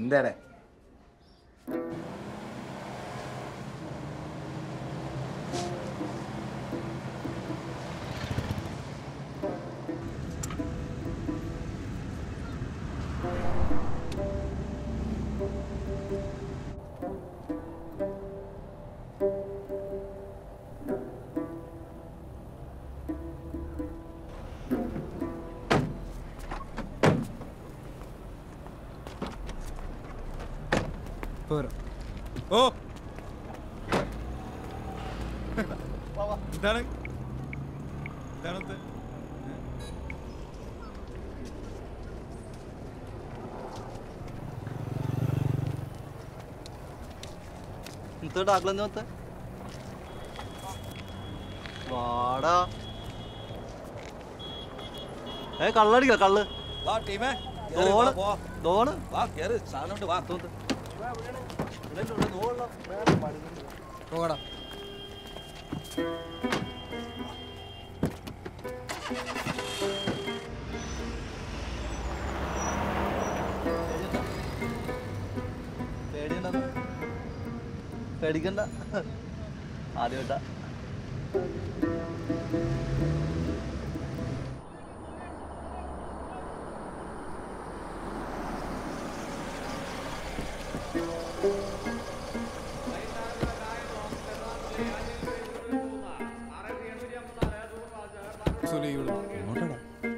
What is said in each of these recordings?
എന്താടേ പോരാ ഓ എന്താണ് എന്താണത് എന്തുകൊണ്ട് ആക്കളെന്ന് മൊത്തം വാടാ ഏ കള്ളടിക്ക കള്ള് വാ ടീമേ ദോണ് ദോണ് വാ കേറ് സാധനമുണ്ട് വാ പോകടാ പേടിയുണ്ടെന്ന് പേടിക്കണ്ട ആദ്യമായിട്ടാ സുലി ഇവിടെ എങ്ങോട്ടാടാ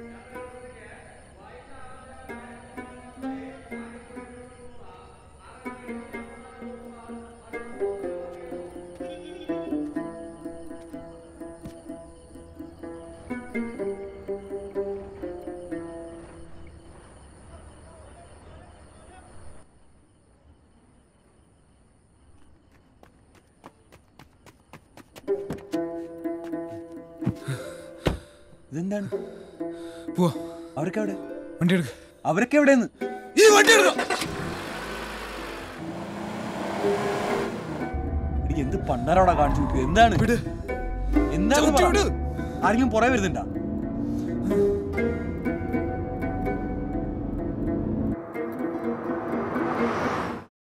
ഇതെന്താണ് പോവാ അവരൊക്കെ എവിടെ വണ്ടി എടുക്ക അവരൊക്കെ എവിടെയെന്ന് ഈ വണ്ടി എടുക്ക എനിക്ക് എന്ത് പണ്ടാരോടാ കാണിച്ചു വിട്ടത് എന്താണ് വിട് എന്താണ് ചവിട്ടി പറ? വിട്. ആരെങ്കിലും പുറകെ വരുന്നുണ്ടാ